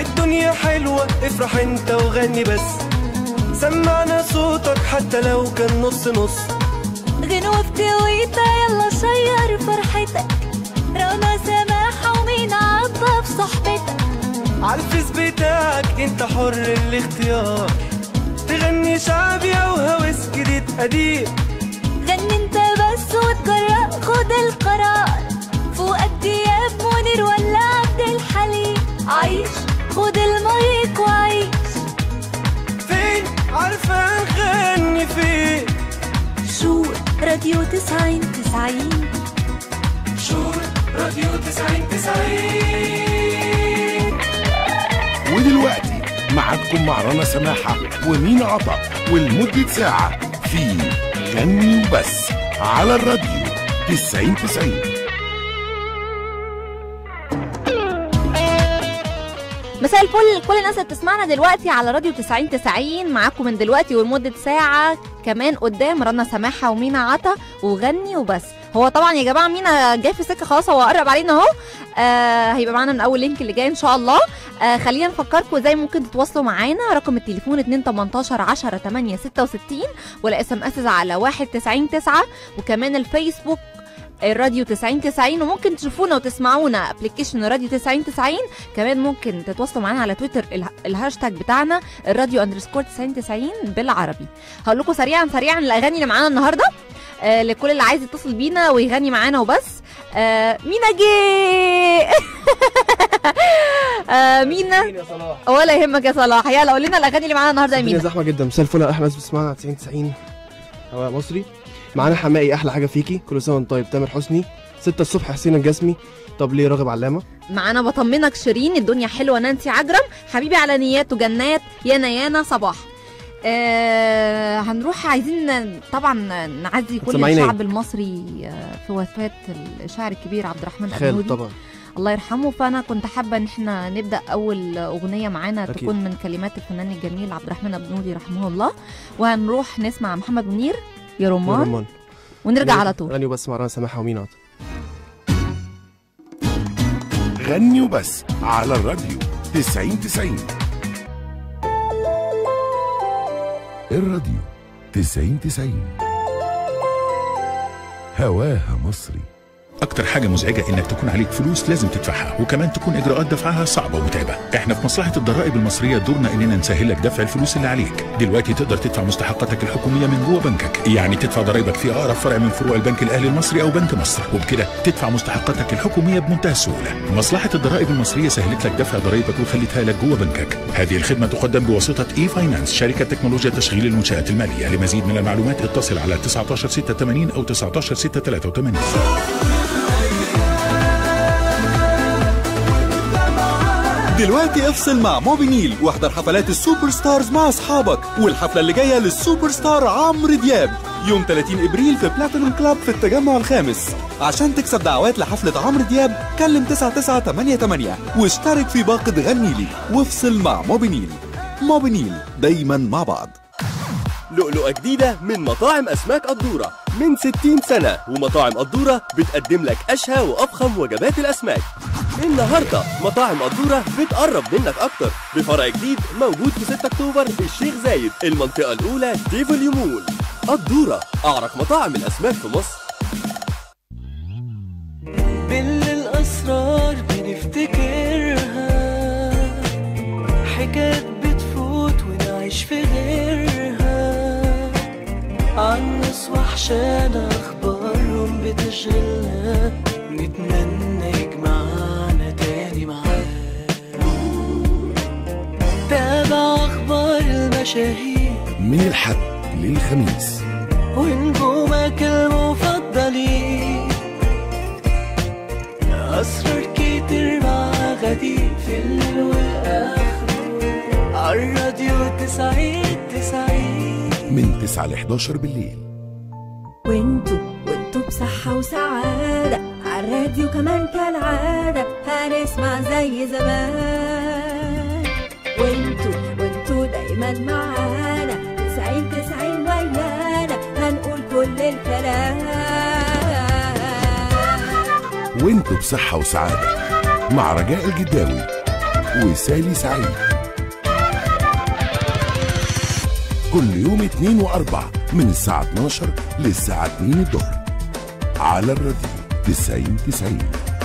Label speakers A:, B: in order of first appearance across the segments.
A: الدنيا حلوة افرح انت وغني بس سمعنا صوتك حتى لو كان نص نص
B: غنوة بتويتا يلا شير فرحتك رنا سماحة ومين عطا في صحبتك
A: عالفيس بتاعك انت حر الاختيار تغني شعبي او هوس جديد قديم
B: غني انت بس وتجرأ خد القرار فوقك دياب منير ولا عبد الحليم عيش خد المايك وعيش
A: فين عارفة نغني فين
B: شو راديو تسعين تسعين
A: شور راديو تسعين تسعين
C: ودلوقتي معاكم مع رنا سماحة ومين عطا ولمدة ساعة في غني وبس على الراديو 90 90
D: مساء الفل كل الناس اللي بتسمعنا دلوقتي على راديو 90 90 معاكم من دلوقتي ولمدة ساعة كمان قدام رنا سماحة ومينا عطا وغني وبس هو طبعا يا جماعة مينا جاي في سكة خلاص هو قرب علينا اهو آه هيبقى معانا من اول لينك اللي جاي ان شاء الله آه خلينا نفكركم ازاي ممكن تتواصلوا معانا رقم التليفون 2 18 10 8 66 ولا اس ام اس على 1 90 9 وكمان الفيسبوك الراديو 90 90 وممكن تشوفونا وتسمعونا ابلكيشن راديو 90 90 كمان ممكن تتواصلوا معانا على تويتر اله- الهاشتاج بتاعنا الراديو اندرسكور 90 90 بالعربي هقول لكم سريعا سريعا الاغاني اللي معانا النهارده آه لكل اللي عايز يتصل بينا ويغني معانا وبس آه مينا جه آه مينا
E: يا صلاح
D: ولا يهمك يا صلاح يلا قول لنا الاغاني اللي معانا النهارده يا
E: الدنيا
D: مينا
E: زحمه جدا مساء الفل احنا ناس بتسمعنا 90 90 هواء مصري معانا حمائي احلى حاجه فيكي كل سنه وانت طيب تامر حسني 6 الصبح حسين الجسمي طب ليه راغب علامه
D: معانا بطمنك شيرين الدنيا حلوه نانسي عجرم حبيبي على نيات وجنات يانا يانا صباح آه هنروح عايزين طبعا نعزي كل
E: هتسمعينا
D: الشعب المصري آه، في وفاه الشاعر الكبير عبد الرحمن
E: خالد
D: الأبنودي
E: طبعا
D: الله يرحمه فانا كنت حابه ان احنا نبدا اول اغنيه معانا
E: أكيد.
D: تكون من كلمات الفنان الجميل عبد الرحمن الأبنودي رحمه الله وهنروح نسمع محمد منير يا رمان
E: رمان
D: ونرجع على طول
E: غني وبس مع رنا سماحه ومينات
C: غني وبس على الراديو 90 90 الراديو 90 90 هواها مصري
F: اكتر حاجه مزعجه انك تكون عليك فلوس لازم تدفعها وكمان تكون اجراءات دفعها صعبه ومتعبه احنا في مصلحه الضرائب المصريه دورنا اننا نسهل لك دفع الفلوس اللي عليك دلوقتي تقدر تدفع مستحقاتك الحكوميه من جوه بنكك يعني تدفع ضرائبك في اقرب فرع من فروع البنك الاهلي المصري او بنك مصر وبكده تدفع مستحقاتك الحكوميه بمنتهى السهوله مصلحه الضرائب المصريه سهلت لك دفع ضرائبك وخلتها لك جوه بنكك هذه الخدمه تقدم بواسطه اي فاينانس شركه تكنولوجيا تشغيل المنشات الماليه لمزيد من المعلومات اتصل على 1986 او 19683
G: دلوقتي افصل مع موبينيل واحضر حفلات السوبر ستارز مع اصحابك والحفله اللي جايه للسوبر ستار عمرو دياب يوم 30 ابريل في بلاتينوم كلاب في التجمع الخامس عشان تكسب دعوات لحفله عمرو دياب كلم 9988 واشترك في باقة غني لي وافصل مع موبينيل موبينيل دايما مع بعض
H: لؤلؤة جديدة من مطاعم أسماك قدورة من 60 سنة ومطاعم قدورة بتقدم لك أشهى وأفخم وجبات الأسماك النهاردة مطاعم قدورة بتقرب منك أكتر بفرع جديد موجود في 6 أكتوبر الشيخ زايد المنطقة الأولى ديفل مول قدورة أعرق مطاعم الأسماك في مصر
A: بالليل أسرار بنفتكرها حكايات بتفوت ونعيش في غيرها عن ناس وحشانا أخبارهم بتشغلنا نتمنى يجمعنا تاني معاه تابع أخبار المشاهير
C: من الحد للخميس
A: ونجومك المفضلين أسرار كتير مع غدير في الليل وآخره عالراديو تسعين تسعين
C: من 9 ل 11 بالليل
B: وانتو وانتو بصحة وسعادة عالراديو كمان كالعادة هنسمع زي زمان وانتو وانتو دايما معانا تسعين تسعين ويانا هنقول كل الكلام
C: وانتوا بصحة وسعادة مع رجاء الجداوي وسالي سعيد كل يوم اثنين واربع من الساعة 12 للساعة 2 الظهر على الراديو 90 90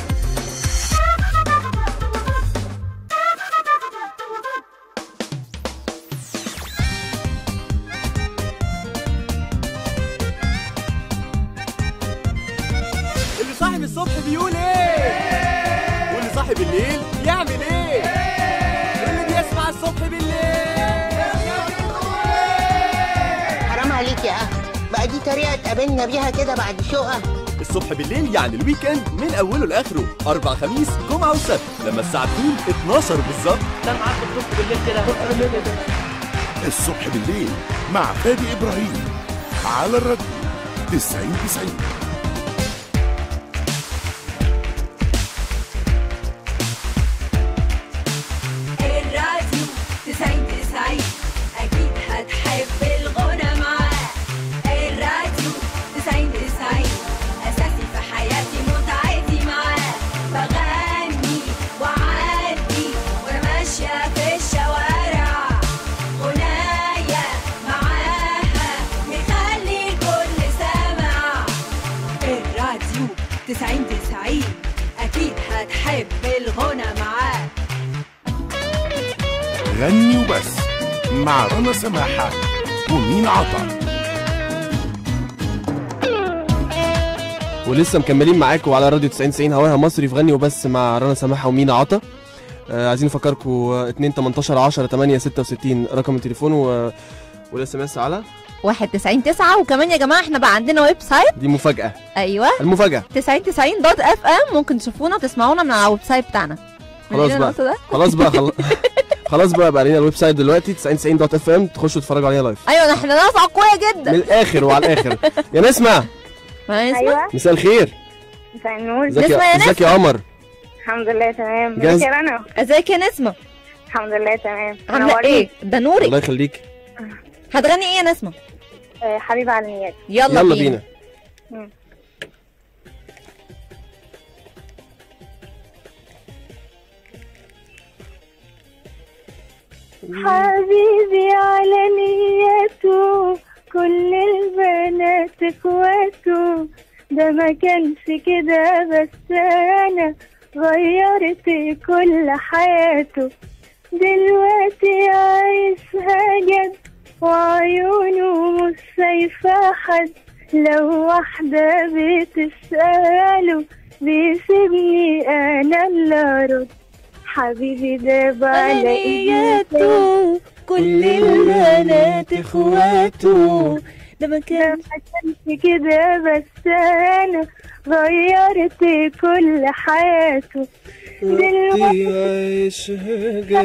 H: اللي صاحب الصبح بيقول ايه واللي صاحب الليل يعمل ايه اللي بيسمع الصبح بالليل
I: حرام عليك يا أخي بقى دي طريقة تقابلنا بيها كده بعد شقة
H: الصبح بالليل يعني الويكند من اوله لاخره اربع خميس جمعه وسبت لما الساعه تكون 12 بالظبط
C: الصبح بالليل مع فادي إبراهيم على الراديو 90 90
B: الراديو تسعين تسعين أكيد هتحب الغنى معاه الراديو تسعين تسعين أساسي في حياتي متعتي معاه بغني وأعدي وأنا ماشية في الشوارع غنايا معاها مخلي الكل سامع الراديو تسعين تسعين أكيد هتحب الغنى معاه
C: غني وبس مع رنا سماحة ومين عطا
E: ولسه مكملين معاكم على راديو 90 90 هواها مصري في غني وبس مع رنا سماحه ومينا عطا آه عايزين نفكركم 2 18 10 8 66 رقم التليفون و... والاس ام اس على
D: واحد تسعين تسعة وكمان يا جماعة احنا بقى عندنا ويب سايت
E: دي مفاجاه
D: ايوه
E: المفاجاه
D: تسعين تسعين دوت اف ام ممكن تشوفونا وتسمعونا من على الويب سايت بتاعنا
E: خلاص
D: مدينا
E: بقى.
D: النقطة ده؟
E: خلاص بقى خل... خلاص بقى بقى لنا الويب سايت دلوقتي 90 90 دوت اف ام تخشوا تتفرجوا علينا لايف
D: ايوه احنا ناس اقوياء
E: من
D: جدا
E: الاخر وعلى الاخر يا نسمع
D: ما نسمع
J: ايوه
E: مساء الخير
J: مساء النور
E: ازيك
D: نسمع يا
E: يا ازيك يا قمر
J: الحمد لله تمام
E: جاهز؟
J: ازيك يا رنا
D: ازيك يا نسمة
J: الحمد لله تمام
D: عاملة
J: منورين.
D: ايه ده نورك
E: الله يخليك
D: هتغني ايه يا نسمة
J: آه، حبيبة على النيات
D: يلا,
E: يلا بينا
J: حبيبي على نيته كل البنات اخواته ده ما كانش كده بس انا غيرت كل حياته دلوقتي عايشها جد وعيونه مش شايفة حد لو واحدة بتسأله بيسيبني أنا اللي أرد حبيبي ده على
D: نياته كل البنات اخواته ده ما
J: ده
D: كان
J: ما كانش كده بس أنا غيرت كل حياته دلوقتي
E: عايشها جد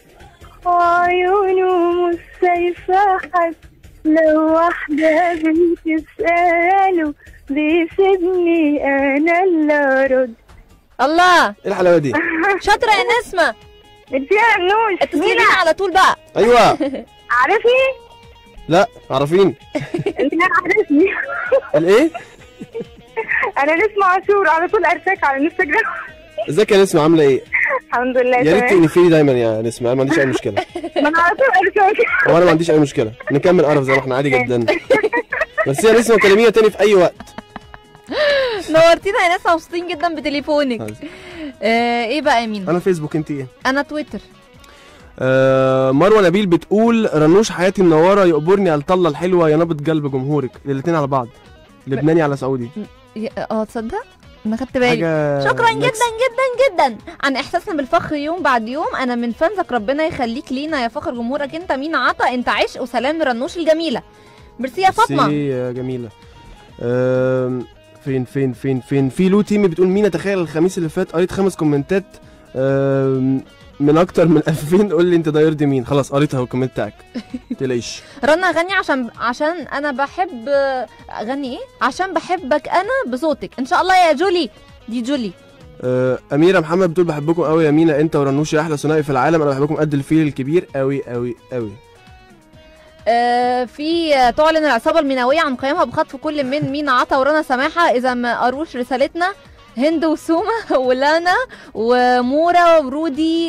J: وعيونه مش شايفة حد لو واحدة بتسأله بيسيبني أنا اللي أرد
D: الله
E: ايه الحلاوه دي
D: شاطرة يا نسمة
J: اديها النوش
D: اتصلي بينا على طول بقى
E: ايوه
J: عارفني؟
E: لا عارفين
J: لا عارفني
E: الايه
J: أنا نسمة عاشور على طول أرساك على الانستجرام
E: ازيك يا نسمة عامله ايه
J: الحمد لله
E: يا ريت
J: تمام
E: تقفلي دايما يا نسمة انا ما عنديش اي مشكله
J: ما أنا على طول أرساك
E: وانا ما عنديش اي مشكله نكمل قرف زي ما احنا عادي جدا بس يا نسمة كلمينا تاني في اي وقت
D: نورتينا يا ناس مبسوطين جدا بتليفونك آه ايه بقى يا مين
E: انا فيسبوك انت ايه
D: انا تويتر
E: آه مروه نبيل بتقول رنوش حياتي منوره يقبرني على الطله الحلوه يا نبض قلب جمهورك الاثنين على بعض لبناني على سعودي
D: يا- اه تصدق انا خدت بالي
E: حاجه
D: شكرا
E: ميكس.
D: جدا جدا جدا عن احساسنا بالفخر يوم بعد يوم انا من فانزك ربنا يخليك لينا يا فخر جمهورك انت مين عطا انت عشق وسلام رنوش الجميله ميرسي يا فاطمه
E: ميرسي يا جميله آم، فين فين فين فين في لو تيمي بتقول مين تخيل الخميس اللي فات قريت خمس كومنتات آم، من اكتر من 2000 قول لي انت ده يرضي مين خلاص قريتها الكومنت بتاعك تلاقيش
D: رنا غني عشان عشان انا بحب اغني ايه عشان بحبك انا بصوتك ان شاء الله يا جولي دي جولي
E: آه، اميره محمد بتقول بحبكم قوي يا مينا انت ورنوش يا احلى ثنائي في العالم انا بحبكم قد الفيل الكبير قوي قوي قوي
D: آه، في تعلن العصابة المينوية عن قيامها بخطف كل من مينا عطا ورنا سماحة إذا ما قروش رسالتنا هند وسومة ولانا ومورا ورودي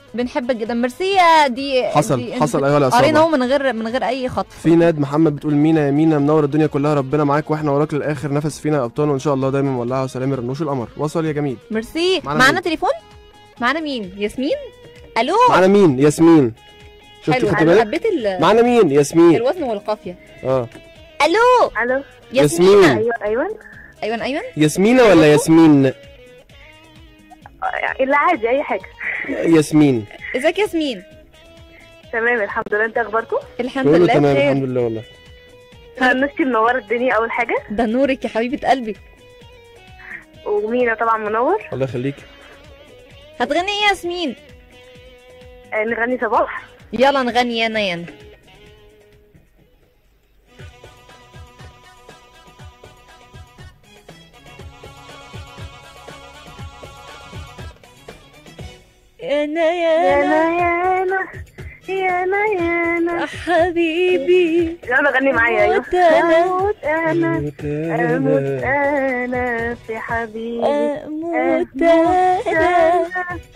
D: بنحبك جدا ميرسي يا دي
E: حصل-
D: دي
E: حصل أيوة يا
D: قرينا
E: صابر.
D: اهو من غير من غير اي خطف
E: في ناد محمد بتقول مينا يا مينا منور الدنيا كلها ربنا معاك واحنا وراك للاخر نفس فينا يا ابطال وان شاء الله دايما مولعه وسلام الرنوش القمر وصل يا جميل
D: ميرسي
E: معانا
D: معانا
E: مين؟
D: تليفون معانا مين ياسمين الو
E: معانا مين ياسمين شفت
D: حلو
E: خدت
D: انا
E: بالك
D: حبيت ال-
E: معانا مين ياسمين
D: الوزن والقافيه
E: اه
D: الو
J: الو
D: ياسمين
E: ياسمين.
J: ايوه ايوه
D: ايوه ايوه
E: ياسمينة ولا ياسمين
J: آه، لا عادي اي حاجه
E: ياسمين
D: ازيك يا ياسمين
J: تمام الحمد لله انت اخباركم
D: الحمد
E: كله
D: لله
E: تمام
D: بخير
E: الحمد لله والله
J: نشتي منوره الدنيا اول حاجه
D: ده نورك يا حبيبه قلبي
J: ومينا طبعا منور
E: الله يخليك
D: هتغني ايه يا ياسمين
J: آه، نغني صباح
D: يلا نغني يانا يانا يانا
J: يانا
D: يانا
J: يانا يانا يانا
D: حبيبي
J: يلا غني معايا ايوه
D: أموت أنا.
J: اموت انا اموت انا في حبيبي
D: أموت أنا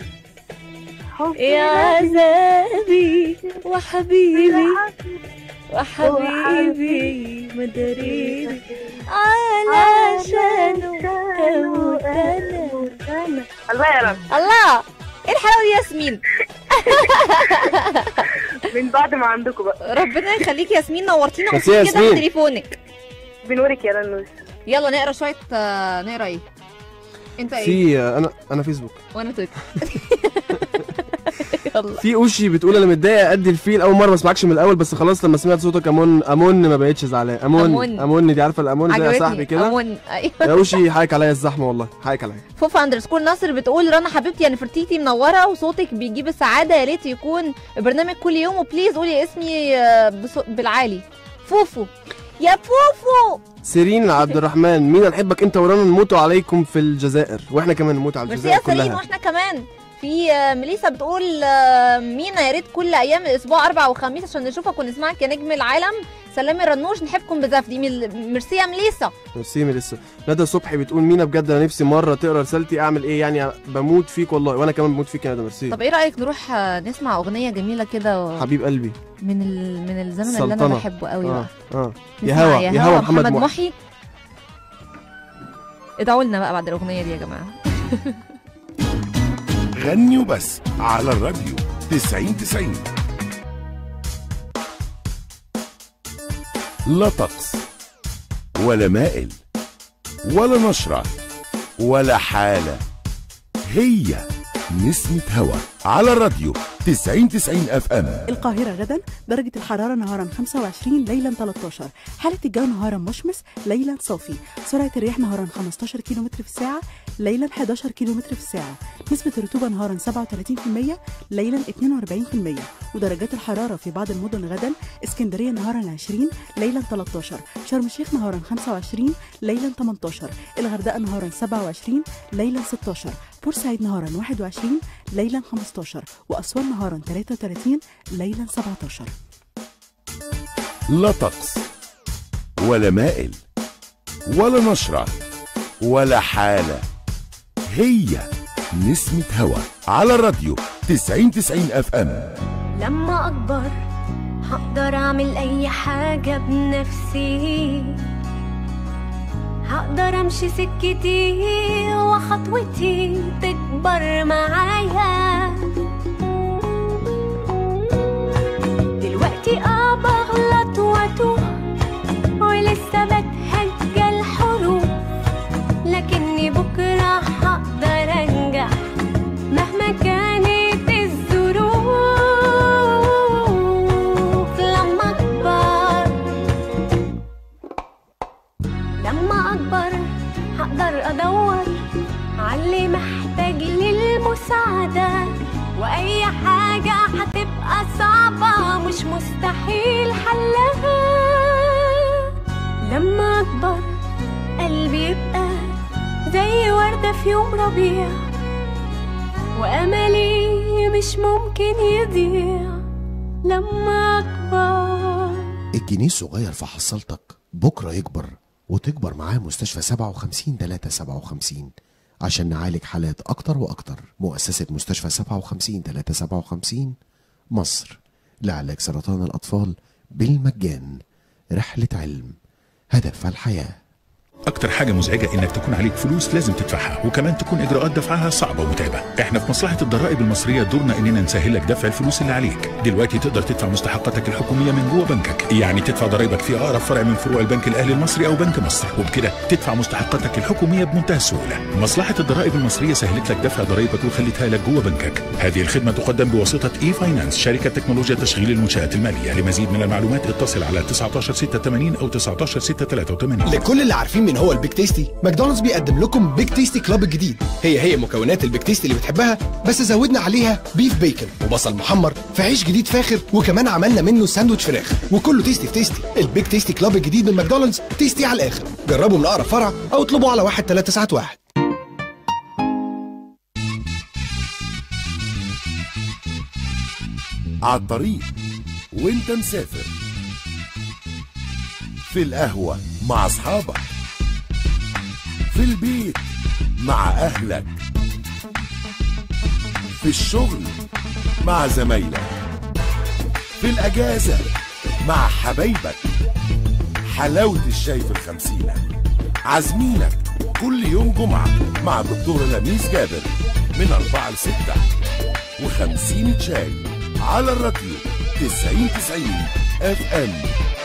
D: يا عذابي وحبيبي وحبيبي مدريبي علشانه أموت أنا
J: الله يا رب
D: الله ايه الحلاوه دي يا ياسمين
J: من بعد ما عندكم بقى
D: ربنا يخليك يا ياسمين نورتينا
E: بس يا
D: ومبسوط جدا
E: ياسمين.
D: بتليفونك
J: بنورك يا رنوش
D: يلا نقرا شويه آه، نقرا ايه انت ايه
E: في انا انا فيسبوك
D: وانا تويتر يلا
E: في اوشي بتقول انا متضايقه قد الفيل اول مره ما اسمعكش من الاول بس خلاص لما سمعت صوتك امون امون ما بقتش زعلان امون
D: أمون.
E: امون دي عارفه الامون زي صاحبي
D: عجبتني
E: كده
D: أمون. ايوه
E: يا اوشي حقك عليا الزحمه والله حقك عليا
D: فوفا اندرسكور ناصر بتقول رنا حبيبتي يا نفرتيتي منوره وصوتك بيجيب السعاده يا ريت يكون برنامج كل يوم وبليز قولي اسمي آه، بصو- بالعالي فوفو يا فوفو
E: سيرين عبد الرحمن مين نحبك انت ورانا نموتوا عليكم في الجزائر واحنا كمان نموت على
D: ميرسي يا
E: الجزائر
D: سليم
E: كلها
D: واحنا كمان في آه، ميليسا بتقول آه، مينا يا ريت كل ايام الاسبوع اربع وخميس عشان نشوفك ونسمعك يا نجم العالم سلامي رنوش نحبكم بزاف دي ميل- ميرسي يا ميليسا
E: ميرسي لسه ندى صبحي بتقول مينا بجد انا نفسي مره تقرا رسالتي اعمل ايه يعني بموت فيك والله وانا كمان بموت فيك يا ندى ميرسي
D: طب ايه رايك نروح آه، نسمع اغنيه جميله كده و-
E: حبيب قلبي
D: من ال... من الزمن اللي انا
E: السلطنة.
D: بحبه قوي
E: اه
D: بقى
E: اه يا
D: نسمع
E: هوا يا هوا محمد محي
D: محي ادعوا لنا بقى بعد الاغنيه دي يا جماعه
C: غني وبس على الراديو 90 90 لا طقس ولا مائل ولا نشرة ولا حالة هي نسمة هوا على الراديو 90 90 اف ام
K: القاهرة غدا درجة الحرارة نهارا 25 ليلا 13 حالة الجو نهارا مشمس ليلا صافي سرعة الرياح نهارا 15 كم في الساعة ليلا 11 كم في الساعة نسبة الرطوبة نهارا 37% ليلا 42% ودرجات الحرارة في بعض المدن غدا اسكندرية نهارا 20 ليلا 13 شرم الشيخ نهارا 25 ليلا 18 الغردقة نهارا 27 ليلا 16 بورسعيد نهارا 21 ليلا 15 وأسوان نهارا 33 ليلا 17
C: لا طقس ولا مائل ولا نشرة ولا حالة هي نسمة هوا على الراديو 90 90 اف ام
B: لما أكبر هقدر أعمل أي حاجة بنفسي هقدر أمشي سكتي وخطوتي تكبر معايا دلوقتي اه بغلط واتوه ولسه بتهجى الحروف لكني بكرة هقدر أنجح مهما كانت الظروف لما أكبر لما أكبر هقدر أدور علي محتاج للمساعدة وأي حاجة هتبقى صعبة مش مستحيل حلها لما أكبر قلبي يبقى زي وردة في يوم ربيع وأملي مش ممكن يضيع لما أكبر
L: الجنيه الصغير في حصلتك بكرة يكبر وتكبر معاه مستشفى 57 3 57 عشان نعالج حالات أكتر وأكتر مؤسسة مستشفى 57 357 مصر لعلاج سرطان الأطفال بالمجان رحلة علم هدف الحياه
F: اكتر حاجه مزعجه انك تكون عليك فلوس لازم تدفعها وكمان تكون اجراءات دفعها صعبه ومتعبه احنا في مصلحه الضرائب المصريه دورنا اننا نسهل لك دفع الفلوس اللي عليك دلوقتي تقدر تدفع مستحقاتك الحكوميه من جوه بنكك يعني تدفع ضرائبك في اقرب فرع من فروع البنك الاهلي المصري او بنك مصر وبكده تدفع مستحقاتك الحكوميه بمنتهى السهوله مصلحه الضرائب المصريه سهلت لك دفع ضرائبك وخلتها لك جوه بنكك هذه الخدمه تقدم بواسطه اي فاينانس شركه تكنولوجيا تشغيل المنشات الماليه لمزيد من المعلومات اتصل على 1986 او 19683
M: لكل اللي عارفين مين هو البيك تيستي ماكدونالدز بيقدم لكم بيك تيستي كلاب الجديد هي هي مكونات البيك تيستي اللي بتحبها بس زودنا عليها بيف بيكن وبصل محمر في عيش جديد فاخر وكمان عملنا منه ساندوتش فراخ وكله تيستي في تيستي البيك تيستي كلاب الجديد من ماكدونالدز تيستي على الاخر جربوا من اقرب فرع او اطلبوا على 1391
C: على الطريق وانت مسافر في القهوة مع أصحابك في البيت مع أهلك في الشغل مع زمايلك في الأجازة مع حبايبك حلاوة الشاي في الخمسينة عازمينك كل يوم جمعة مع الدكتورة لميس جابر من أربعة لستة وخمسين شاي على الراديو تسعين تسعين اف ام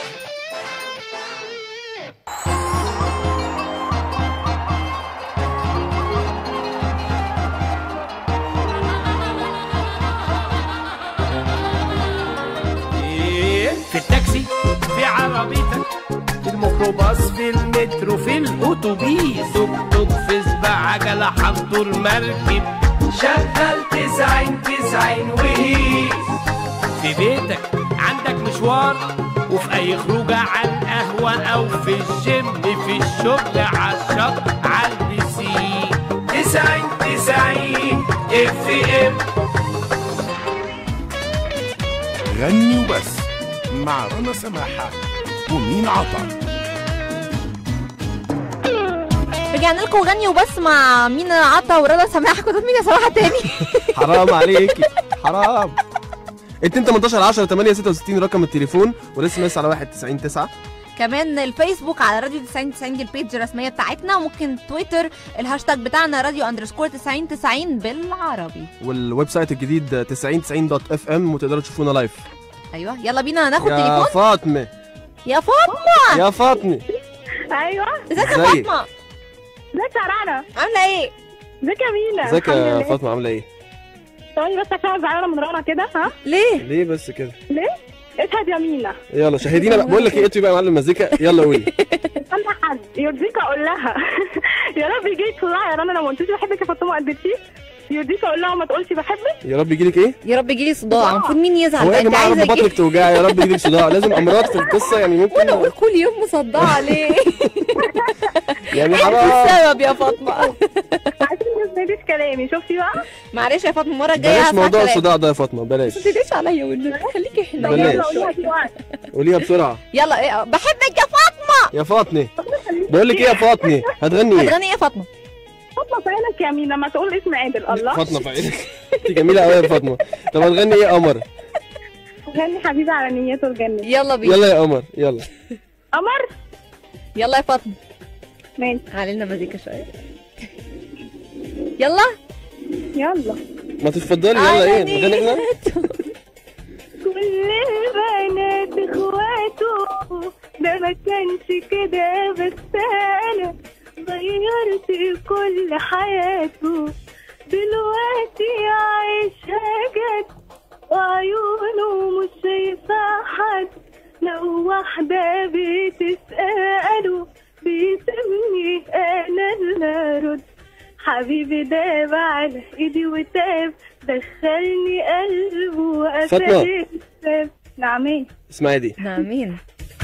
N: في التاكسي في عربيتك في الميكروباص في المترو في الاتوبيس توك توك في سباق عجلة حنطور مركب شغل تسعين تسعين وهيس في بيتك عندك مشوار وفي اي خروجة على القهوة او في الجيم في الشغل على الشط على البسين تسعين تسعين اف ام
C: غني وبس مع رنا سماحة ومين عطا
D: رجعنا لكم غني وبس مع مينا عطا ورضا سماح كنت مين يا صراحه تاني
E: حرام عليكي حرام 2 18 10 8 66 رقم التليفون والاس ام اس على 1 90 9
D: كمان الفيسبوك على راديو 90 90 دي البيج الرسميه بتاعتنا وممكن تويتر الهاشتاج بتاعنا راديو اندرسكور 90 90 بالعربي
E: والويب سايت الجديد 90 90 دوت اف ام وتقدروا تشوفونا لايف
D: ايوه يلا بينا ناخد
E: يا
D: تليفون
E: فاطمه
D: يا فاطمه
E: يا فاطمه
J: ايوه
D: ازيك يا
E: ازيك؟
D: فاطمه
J: ازيك يا رنا
D: عامله ايه
J: ازيك يا مينا
E: ازيك
J: الحمد
E: يا
J: لله.
E: فاطمه عامله ايه
J: ثواني بس عشان أنا زعلانه من رنا كده ها
D: ليه
E: ليه بس كده
J: ليه اشهد يا مينا
E: يلا شاهدينا بقى بقول لك ايه اطفي بقى يا معلم مزيكا يلا قولي
J: انا حد يرضيك اقول لها يا رب يجي يطلع يا رنا لو ما قلتيش بحبك يا فاطمه قد ايه يرضيك اقول لها ما تقولش بحبك
E: يا رب يجيلك ايه
D: يا رب يجيلي صداع المفروض مين يزعل
E: هو
D: بقى
E: يا
D: انت
E: جماعه يا
D: عايزه
E: رب بطنك
D: اجيب
E: توجعي يا رب يجيلك صداع لازم امراض في القصه يعني ممكن
D: وانا اقول كل يوم مصدعه ليه
E: يعني
D: ايه
E: حرام
D: السبب يا فاطمه
J: عشان ما تسمعيش كلامي شفتي بقى
D: معلش يا فاطمه المره الجايه
E: بلاش
D: هسمع
E: موضوع
D: كلامك.
E: الصداع ده يا فاطمه بلاش
D: ما تديش عليا والنبي خليكي حلوه
E: بلاش.
J: يلا قوليها دلوقتي
E: قوليها بسرعه
D: يلا ايه بحبك يا فاطمه
E: يا فاطمه بقول لك ايه يا فاطمه هتغني ايه
D: هتغني ايه يا فاطمه
J: فاطمه في عينك يا مينا ما تقول اسم عادل الله
E: فاطمه في عينك انت جميله قوي يا فاطمه طب هتغني ايه يا قمر
J: غني حبيبي على نيته الجنة
D: يلا بينا
E: يلا يا قمر يلا
J: قمر
D: يلا يا فاطمه
J: ماشي
D: علينا مزيكا شويه يلا
J: يلا
E: ما تتفضلي يلا ايه نغني احنا
J: كل البنات اخواته ده ما كانش كده بس انا غيرت كل حياته دلوقتي عايشها جد وعيونه مش شايفة حد لو واحدة بتسأله بيسمني أنا اللي أرد حبيبي داب على ايدي وتاب دخلني قلبه
E: فاطمة.
J: وقفل الباب نعم ايه
E: اسمعي دي
D: مين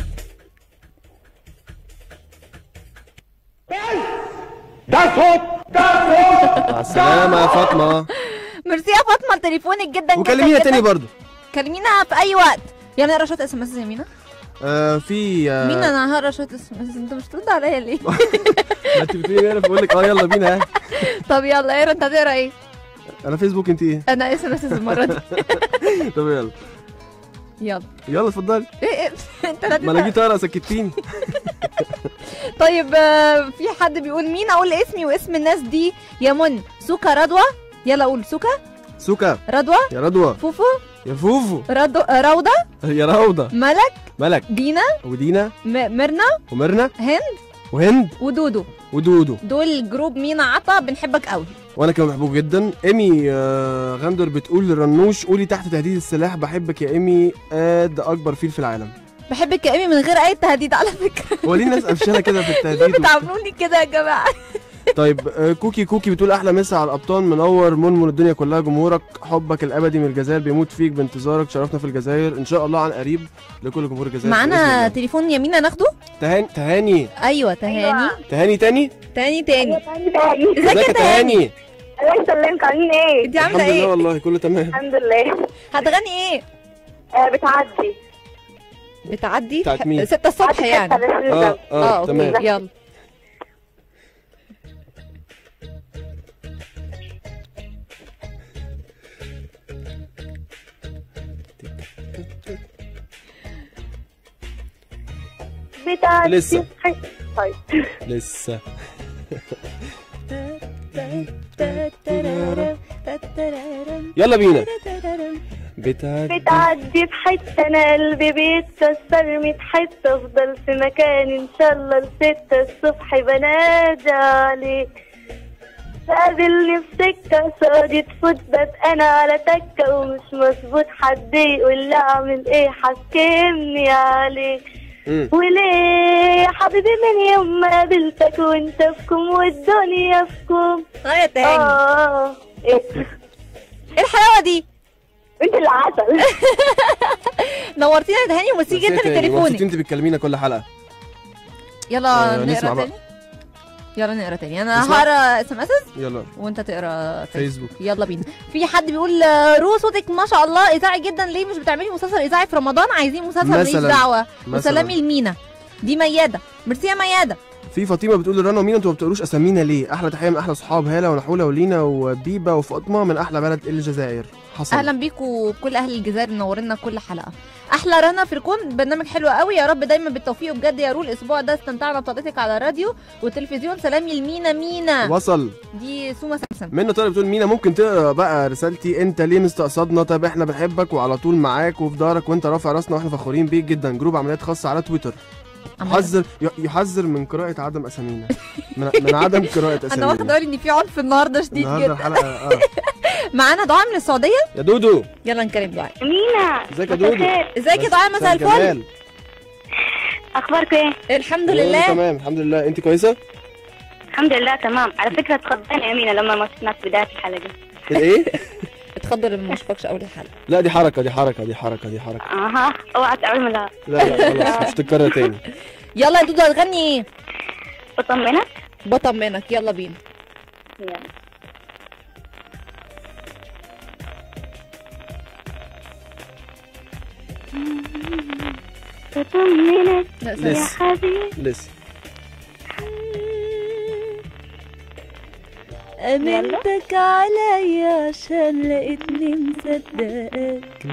E: ده صوت ده صوت مع السلامه يا فاطمه
D: ميرسي يا فاطمه لتليفونك جدا جدا
E: وكلمينا
D: جدا.
E: تاني برضو
D: كلمينا في اي وقت يلا نقرا شويه اس ام اس يا مينا
E: آه في آه
D: مين انا هقرا شويه اسم بس انت مش ترد عليا ليه
E: ما انت بتقولي انا بقول لك اه يلا بينا ها.
D: طب يلا اقرا انت هتقرا ايه
E: انا فيسبوك انت ايه
D: انا اسم اساس المره دي
E: طب يلا
D: يلا
E: يلا اتفضلي
D: ايه ايه انت لا
E: ما انا جيت اقرا سكتيني
D: طيب آه، في حد بيقول مين اقول اسمي واسم الناس دي يا من سوكا رضوى يلا قول سوكا
E: سوكا
D: رضوى
E: يا رضوى
D: فوفو
E: يا فوفو
D: رضو... آه، روضة
E: يا روضة
D: ملك
E: ملك
D: دينا
E: ودينا
D: م... مرنا
E: ومرنا
D: هند
E: وهند
D: ودودو
E: ودودو
D: دول جروب مينا عطا بنحبك قوي
E: وانا كمان بحبك جدا ايمي آه، غندر بتقول لرنوش قولي تحت تهديد السلاح بحبك يا ايمي قد اكبر فيل في العالم
D: بحبك يا ايمي من غير اي تهديد على فكره
E: هو ليه الناس قفشانه كده في
D: ليه
E: التهديد
D: بتعاملوني كده يا جماعه
E: طيب آه، كوكي كوكي بتقول احلى مسا على الابطال منور منمن الدنيا كلها جمهورك حبك الابدي من الجزائر بيموت فيك بانتظارك شرفنا في الجزائر ان شاء الله عن قريب لكل جمهور الجزائر
D: معانا
E: بإذن الله.
D: تليفون يمينة ناخده
E: تهاني تهاني
D: ايوه تهاني
E: تهاني تاني
D: تاني تاني
E: ازيك يا تهاني
J: الله يسلمك عاملين ايه؟
D: انت عامله
E: الحمد لله
D: ايه
E: والله كله تمام
J: الحمد لله
D: هتغني ايه
J: آه بتعدي
D: بتعدي
E: بتاعت مين؟
D: 6 الصبح يعني
E: اه اه
D: أوكي.
E: تمام
D: يلا
J: بتعدي
E: لسه.
J: طيب
E: لسه يلا بينا بتعدي
J: بتعدي بحتة انا قلبي بيتكسر ميت حتة افضل في مكاني ان شاء الله لستة الصبح بنادى عليك قابلني في سكة صادي تفوت ببقى انا على تكة ومش مظبوط حد يقول لي اعمل ايه حكمني عليك
E: مم.
J: وليه يا حبيبي من يوم ما قابلتك وانت فيكم والدنيا فيكم
D: غاية تاني
J: اه ايه
D: ايه الحلاوه دي
J: انت اللي عسل
D: نورتينا يا تهاني وميرسي
E: ميرسي
D: جدا
E: تاني. مبسوط
D: لتليفونك
E: انت بتكلمينا كل حلقه
D: يلا
E: آه، نسمع
D: نقرا
E: بقى.
D: تاني يلا نقرا تاني انا
E: نسمع؟
D: هقرا اس ام اس
E: يلا
D: وانت تقرا
E: فيسبوك
D: يلا بينا في حد بيقول آه، رو صوتك ما شاء الله اذاعي جدا ليه مش بتعملي مسلسل اذاعي في رمضان عايزين مسلسل ماليش
E: مثلاً.
D: دعوه
E: مثلاً.
D: وسلامي لمينا دي مياده ميرسي يا مياده
E: في فاطمه بتقول لرنا ومين انتوا ما بتقولوش اسامينا ليه احلى تحيه من احلى صحاب هاله ونحوله ولينا وبيبه وفاطمه من احلى بلد الجزائر حصل
D: اهلا بيكم بكل اهل الجزائر منورينا كل حلقه احلى رنا في الكون برنامج حلو قوي يا رب دايما بالتوفيق وبجد يا رو الاسبوع ده استمتعنا بطلتك على الراديو والتلفزيون سلامي لمينا مينا
E: وصل
D: دي سوما سمسم
E: منى طارق بتقول مينا ممكن تقرا بقى رسالتي انت ليه مستقصدنا طب احنا بنحبك وعلى طول معاك وفي دارك وانت رافع راسنا واحنا فخورين بيك جدا جروب عمليات خاصه على تويتر يحذر ي- يحذر من قراءة عدم أسامينا من, من عدم قراءة
D: انا
E: أسامينا
D: واخده بالي ان في عنف النهارده شديد
E: النهارده
D: جدا
E: الحلقة اه
D: معانا دعاء من السعوديه
E: يا دودو
D: يلا نكلم دعاء
J: مينا
E: ازيك يا دودو
D: ازيك يا دعاء مساء الفل
E: جمال.
J: اخبارك ايه؟
D: الحمد
E: كله
D: لله
E: تمام الحمد لله انت كويسة
J: الحمد لله تمام على فكرة اتخضينا يا مينا لما ما شفناك في بداية الحلقة
E: ايه
D: اتخضر لما ما اشوفكش اول الحلقه
E: لا دي حركة دي حركة دي حركة دي حركة
J: اها اوعى تعملها
E: لا لا خلاص مش تتكرر تاني
D: يلا يا دودو هتغني ايه
J: بطمنك
D: بطمنك يلا بينا
J: يلا بطمنك
D: لا،
J: يا
E: لسه.
J: حبيبي
E: لسه
B: امنتك عليا عشان لقيتني مصدقك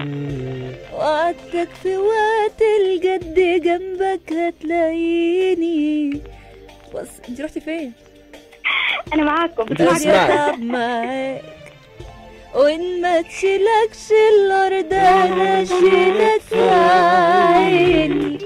B: وعدتك في وقت الجد جنبك هتلاقيني
D: بص انت رحتي فين
J: انا معاكم
E: انت بتسمعي
B: طب معاك وان ما تشيلكش الارض هشيلك في عيني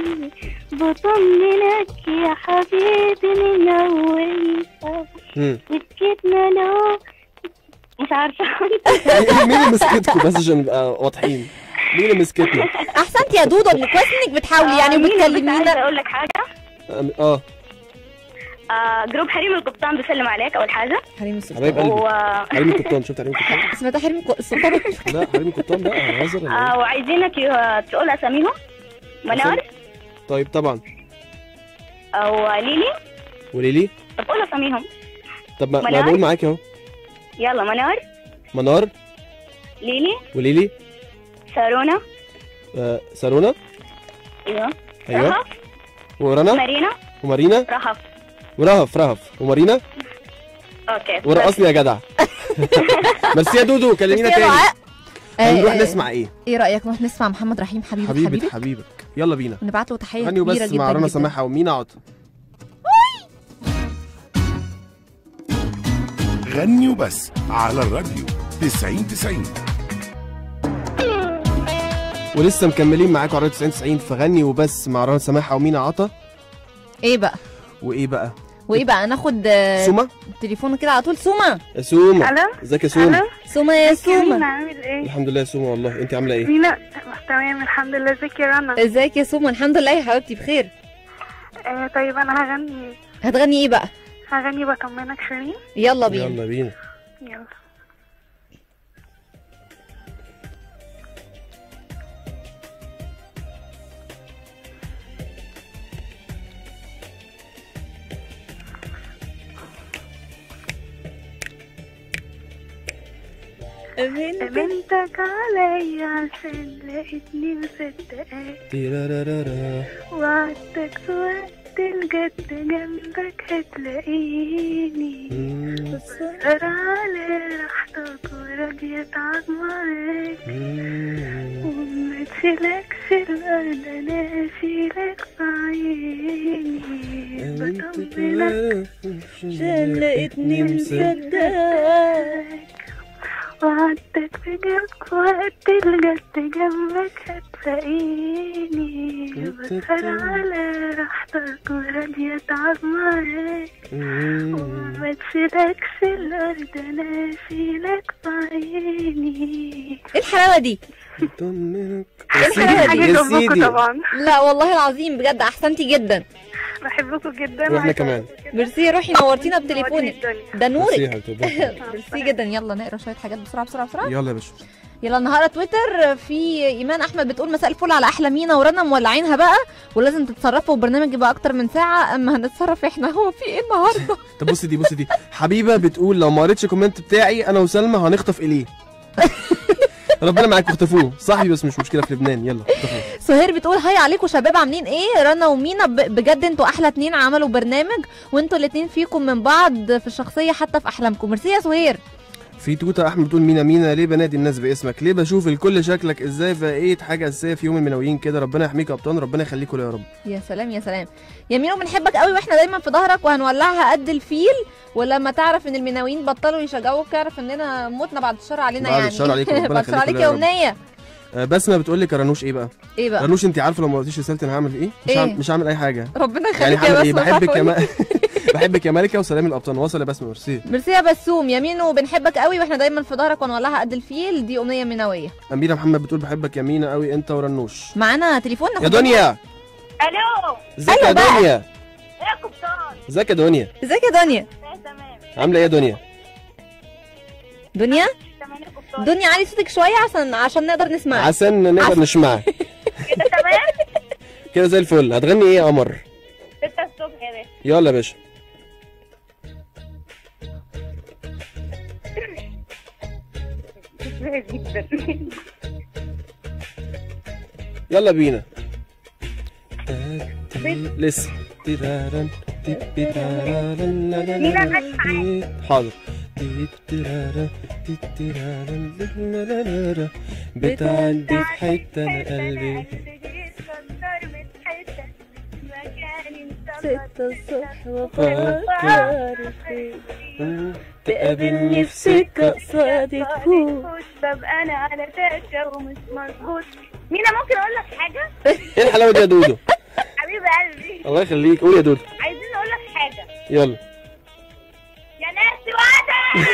J: بطمنك يا حبيبي من اول
E: مم.
J: مسكتنا لو مش عارفة
E: مين اللي مسكتكم بس عشان نبقى واضحين مين اللي مسكتنا
D: احسنت يا دودو ان كويس انك بتحاولي يعني
J: آه، مينا، بس عايزة
D: وبتكلمينا
J: اقول لك حاجة
E: أم- اه
J: آه جروب حريم القبطان بيسلم عليك اول حاجة
D: حريم السلطان
E: حبايب قلبي
J: و...
E: حريم القبطان شفت حريم القبطان
D: سمعتها حريم السلطان
E: لا حريم القبطان بقى هزر ولا إيه؟
J: آه وعايزينك ي- تقول اساميهم منار
E: طيب طبعا
J: او ليلي
E: وليلي
J: طب قول اساميهم
E: طب ما, ما
J: منار؟
E: بقول معاك اهو
J: يلا منار
E: منار
J: ليلي
E: وليلي
J: سارونا
E: آه سارونا
O: ايوه
E: ايوه
O: رهف
E: ورنا
O: مارينا
E: ومارينا
O: رهف
E: ورهف رهف ومارينا
O: اوكي
E: ورقصني يا جدع ميرسي يا دودو كلمينا
D: ميرسي يا
E: تاني
D: دعاء.
E: هنروح
D: آه،
E: نسمع ايه
D: ايه رايك نروح نسمع محمد رحيم حبيبي
E: حبيبة
D: حبيبي
E: حبيبك يلا بينا
D: ونبعت له تحيه
E: غني
D: كبيره
E: وبس
D: جدا
E: مع رنا
D: جدا.
E: سماحه ومينا عطا
C: غني وبس على الراديو 90 90
E: ولسه مكملين معاكم على 90 90 في غني وبس مع رنا سماحه ومينا عطا
D: ايه بقى
E: وايه بقى
D: وايه بقى ناخد آه،
E: سوما
D: تليفون كده على طول سوما
E: يا سوما
J: ألو؟
E: ازيك يا سوما
J: ألو؟
D: سوما يا
J: ازيك يا مينا
D: سوما
J: عامل ايه؟
E: الحمد لله يا سوما والله انت عامله ايه
J: مينا تمام الحمد لله ازيك يا رنا
D: ازيك يا سوما الحمد لله يا حبيبتي بخير
J: آه طيب انا هغني
D: هتغني ايه بقى
J: هغني بطمنك شيرين
D: يلا بينا
E: يلا بينا
J: يلا امنتك عليا عشان لقيتني مصدقاك
E: تيرارارارا.
J: وعدتك في وقت الجد جنبك هتلاقيني بسهر على راحتك وراضية اتعب معاك وما تشيلكش الأرض أنا أشيلك في عيني بطمنك عشان لقيتني مصدقاك وعدتك في جنبك وقت الجد جنبك هتلاقيني بسهر على راحتك وراضية اتعب معاك وما تشيلكش الأرض أنا أشيلك في عيني
D: ايه الحلاوه دي
E: طمنك
J: يا سيدي حاجة
E: يا
J: جنبكم
E: سيدي
J: طبعا
D: لا والله العظيم بجد احسنتي جدا
J: بحبكم جدا
E: واحنا
J: وعايزة
E: كمان
D: ميرسي روحي نورتينا بتليفونك ده
E: ميرسي يا
D: نورك
E: حبيبتي
D: ميرسي جدا يلا نقرا شويه حاجات بسرعه بسرعه بسرعه
E: يلا يا باشا
D: يلا النهارده تويتر في ايمان احمد بتقول مساء الفل على احلى مينا ورنا مولعينها بقى ولازم تتصرفوا البرنامج يبقى اكتر من ساعه اما هنتصرف احنا هو في ايه النهارده
E: طب بصي دي بصي دي حبيبه بتقول لو ما قريتش الكومنت بتاعي انا وسلمى هنخطف اليه ربنا معاك اختفوه صاحبي بس مش مشكله في لبنان يلا اختفوه
D: سهير بتقول هاي عليكم شباب عاملين ايه رنا ومينا ب- بجد انتوا احلى اتنين عملوا برنامج وانتوا الاتنين فيكم من بعض في الشخصيه حتى في احلامكم ميرسي يا سهير
E: في توته احمد بتقول مينا مينا ليه بنادي الناس باسمك ليه بشوف الكل شكلك ازاي بقيت حاجه اساسيه في يوم المنويين كده ربنا يحميك يا ابطال ربنا يخليكم يا رب
D: يا سلام يا سلام يا مينو بنحبك قوي واحنا دايما في ظهرك وهنولعها قد الفيل ولما تعرف ان المناويين بطلوا يشجعوك اعرف اننا متنا بعد الشر علينا
E: بعد
D: يعني
E: الشر عليكم، ربنا
D: بعد الشر
E: يخليكم
D: عليك
E: يا
D: يا
E: رب.
D: امنيه
E: آه، بسمه بتقول لك يا رنوش ايه بقى
D: ايه بقى
E: رنوش انت عارفه لو ما قلتيش رسالتي انا هعمل ايه مش
D: إيه؟
E: هعمل مش هعمل اي حاجه
D: ربنا
E: يعني
D: يخليك يا
E: هعمل ايه
D: بسمة
E: بحبك يا
D: صح
E: ما... بحبك يا ملكه وسلام الابطال وصل يا بسمه ميرسي
D: ميرسي يا بسوم يا مينو بنحبك قوي واحنا دايما في ظهرك ونولعها قد الفيل دي امنيه منويه
E: اميره محمد بتقول بحبك يا مينا قوي انت ورنوش
D: معانا تليفون
E: يا دنيا
O: الو
E: ازيك يا
D: أيوة بقى.
E: دنيا
O: يا قبطان
E: ازيك يا دنيا
D: ازيك يا دنيا
E: عامله ايه يا دنيا
D: دنيا دنيا علي صوتك شويه عشان عشان نقدر نسمعك
E: عشان نقدر نسمعك
O: كده تمام
E: كده زي الفل هتغني ايه يا قمر
O: 6 الصبح يا باشا
E: يلا يا باشا
O: جدا
E: يلا بينا لسه تيرارن تيرارن لا لا
O: مين
E: لا
O: أنا
E: لا. حاضر تيرارن تيرارن لا لا لا لا. بتعدي في حته انا قلبي
D: ستة الصبح
E: وفكر تقابلني في سكه
D: قصادي
O: ببقى انا على تكه ومش مظبوط مينا ممكن اقول لك حاجه
E: ايه الحلاوه دي يا دودو
O: حبيب قلبي
E: الله يخليك قول يا دودو
O: عايزين اقول لك حاجه
E: يلا
O: يا ناس وعدة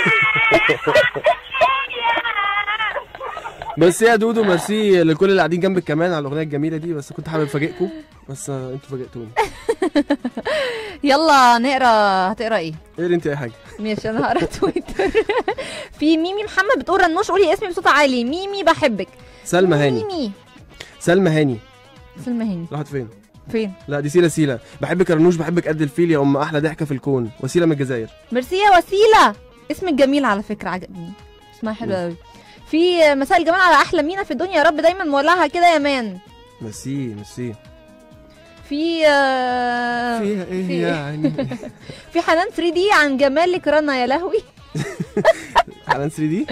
E: بس يا دودو ميرسي لكل اللي قاعدين جنبك كمان على الاغنيه الجميله دي بس كنت حابب افاجئكم بس آه، انتوا فاجئتوني
D: يلا نقرا هتقرا ايه
E: اقري انت اي حاجه
D: ماشي انا هقرا تويتر في ميمي محمد بتقول رنوش قولي اسمي بصوت عالي ميمي بحبك
E: سلمى هاني
D: ميمي
E: سلمى هاني
D: سلمى هاني
E: راحت فين
D: فين
E: لا دي سيلا سيلا بحبك يا رنوش بحبك قد الفيل يا ام احلى ضحكه في الكون وسيله من الجزائر
D: ميرسي يا وسيله اسمك جميل على فكره عجبني اسمها حلو قوي في مساء الجمال على احلى مينا في الدنيا يا رب دايما مولعها كده يا مان
E: ميرسي ميرسي
D: في آه،
E: فيها ايه
D: في
E: يعني
D: في حنان 3 دي عن جمالك رنا يا لهوي
E: حنان 3 دي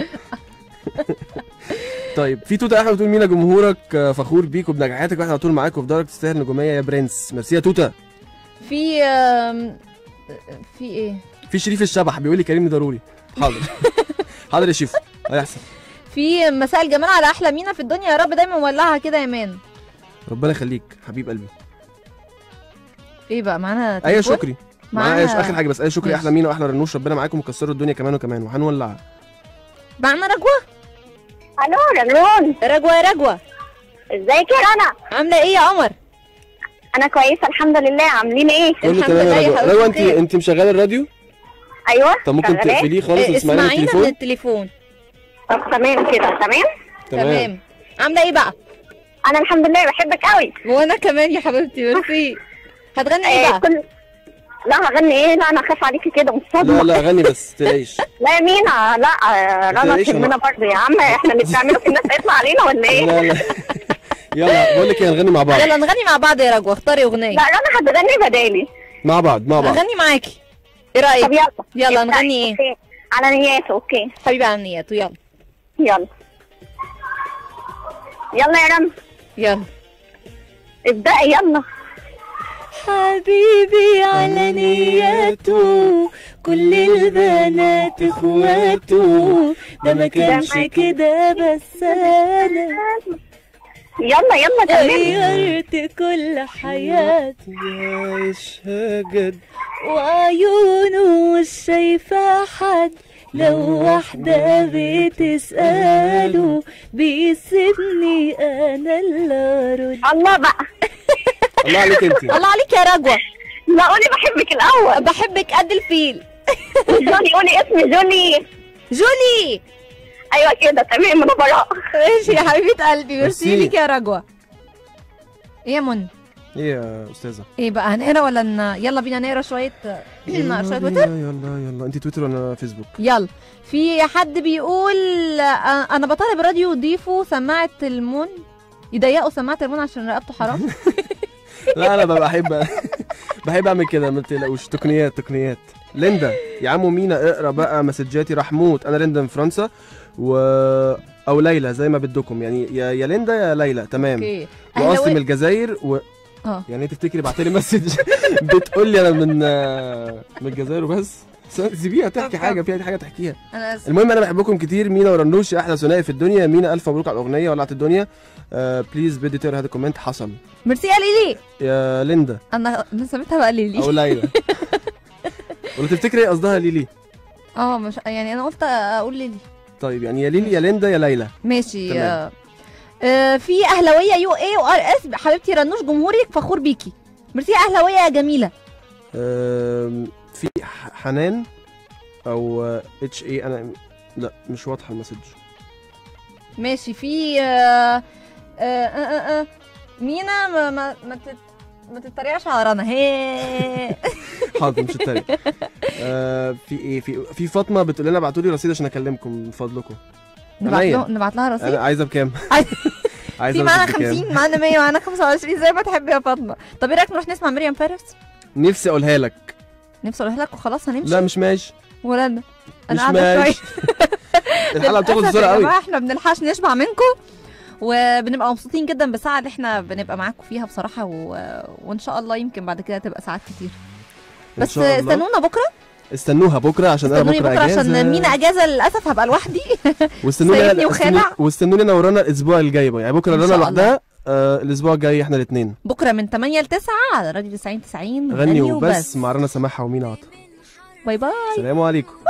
E: طيب في توته احمد بتقول مينا جمهورك آه، فخور بيك وبنجاحاتك واحنا على طول معاك وفي دارك تستاهل نجوميه يا برنس ميرسي يا توته
D: في آم، في ايه
E: في شريف الشبح بيقول لي كريم ضروري حاضر حاضر يا شيف هيحصل
D: في مساء الجمال على احلى مينا في الدنيا يا رب دايما مولعها كده يا مان
E: ربنا يخليك حبيب قلبي
D: ايه بقى معانا
E: ايه
D: تليفون؟
E: شكري معانا ايه اخر حاجه بس ايه شكري
D: ماشي.
E: احلى مينا واحلى رنوش ربنا معاكم وكسروا الدنيا كمان وكمان وهنولع
D: معانا رجوة
O: الو رجلون
D: رجوة يا رجوة
O: ازيك يا رنا
D: عامله ايه يا قمر
O: انا كويسه الحمد لله عاملين ايه
E: كله تمام يا رجوة رجوة انت انت مشغله الراديو
O: ايوه
E: طب ممكن
O: شغالة؟
E: تقفليه خالص
D: إيه،
E: وتسمعيني من
D: اسمعينا من
E: التليفون
D: التليفون
O: طب تمام كده تمام
D: تمام عامله ايه بقى
O: انا الحمد لله بحبك قوي
D: وانا كمان يا حبيبتي ميرسي هتغني ايه
O: آه،
D: بقى
O: كل لا هغني ايه لا انا اخاف عليكي كده مش
E: لا
O: صدمه
E: لا غني بس تلاقيش
O: لا يا مينا لا آه، رنا
E: تلاقيش
O: تهمنا
E: أنا-
O: برضه يا عم احنا اللي بنعمله في الناس هيطلع علينا ولا ايه؟
E: لا لا يلا بقول لك ايه هنغني مع بعض
D: يلا نغني مع بعض يا رجوة اختاري اغنيه
O: لا رنا هتغني بدالي
E: مع بعض مع بعض
D: اغني معاكي ايه رايك
O: طب يلا
D: يلا
O: ابدأي.
D: نغني ايه
O: أوكي. على نياته اوكي
D: حبيبي على نياته يلا
O: يلا يلا يا رنا
D: يلا
O: ابدأي يلا
B: حبيبي على نياته كل البنات اخواته ده ما كانش كده بس انا
O: يلا يلا تمام
B: غيرت كل حياتي
E: عايشها جد
B: وعيونه مش شايفة حد لو واحدة بتسأله بيسيبني أنا اللي أرد
O: الله بقى
E: الله عليك انت
D: الله عليك يا رجوة
O: لا قولي بحبك الاول
D: بحبك قد الفيل
O: جولي قولي اسم جولي
D: جولي
O: ايوه كده تمام انا براء
D: ماشي يا حبيبه قلبي ميرسي
E: ميرسي.
D: ليك يا رجوة ايه يا منى
E: ايه يا استاذه
D: ايه بقى هنقرا ولا ن... يلا بينا نقرا شويه نقرا شويه
E: يلا
D: تويتر
E: يلا يلا انت تويتر وانا فيسبوك
D: يلا في حد بيقول آه، انا بطالب راديو يضيفوا سماعه المون يضيقوا سماعه المون عشان رقبته حرام
E: لا انا بحب بحب اعمل كده ما تقلقوش تقنيات تقنيات ليندا يا عم مينا اقرا بقى مسجاتي رحموت انا ليندا من فرنسا و او ليلى زي ما بدكم يعني يا يا ليندا يا ليلى تمام
D: اوكي
E: وقاسم
D: أهلاوي-
E: الجزائر و
D: اه
E: يعني انت تفتكري بعت لي مسج بتقول لي انا من آه، من الجزائر وبس سيبيها تحكي حاجه فيها حاجه تحكيها
D: انا اسف
E: المهم انا بحبكم كتير مينا ورنوش احلى ثنائي في الدنيا مينا الف مبروك على الاغنيه ولعت الدنيا آه بليز بدي تقرا هذا الكومنت حصل
D: ميرسي يا ليلي
E: يا ليندا
D: انا انا سميتها بقى ليلي
E: او ليلى ولا تفتكري ايه قصدها ليلي
D: اه مش يعني انا قلت اقول ليلي
E: طيب يعني يا ليلي يا ليندا يا ليلى
D: ماشي
E: تمام.
D: آه. آه في اهلاويه يو اي وار اس حبيبتي رنوش جمهورك فخور بيكي ميرسي يا اهلاويه يا جميله
E: آم، في ح- حنان او اتش اي انا لا مش واضحه المسج
D: ماشي في آه آه آه آه آه مينا ما ما ما, تت... ما تتريقش على رنا هي
E: حاضر مش التاني آه في ايه في في فاطمه بتقول لنا ابعتوا لي رصيد عشان اكلمكم من فضلكم
D: نبعت
E: عينيا.
D: له نبعت لها رصيد
E: انا عايزه بكام عايزه
D: في معانا
E: رصيد بكام؟
D: 50 معانا 100 معانا 25 زي ما تحب يا فاطمه طب ايه رايك نروح نسمع مريم فارس
E: نفسي اقولها لك
D: نفسي اقولها لك وخلاص هنمشي
E: لا مش ماشي
D: ولا انا
E: مش
D: انا قاعده
E: ماشي
D: شويه
E: الحلقه بتاخد
D: للأسف
E: بسرعه
D: يا
E: قوي
D: جماعه احنا بنلحقش نشبع منكم وبنبقى مبسوطين جدا بالساعه اللي احنا بنبقى معاكم فيها بصراحه و... وان شاء الله يمكن بعد كده تبقى ساعات كتير
E: إن
D: بس
E: شاء الله.
D: استنونا بكره
E: استنوها بكره عشان انا
D: استنوني
E: بكره
D: بكره
E: اجازه
D: عشان مينا اجازه للاسف هبقى لوحدي
E: واستنوني
D: سايبني وخالع.
E: استنوني- واستنوني انا ورانا الاسبوع الجاي بقى يعني بكره
D: إن
E: رنا
D: شاء
E: لوحدها آه الاسبوع الجاي احنا الاثنين
D: بكره من 8 ل 9 على راديو 90 90
E: غني وبس مع رنا سماحه ومينا عطا
D: باي باي
E: السلام عليكم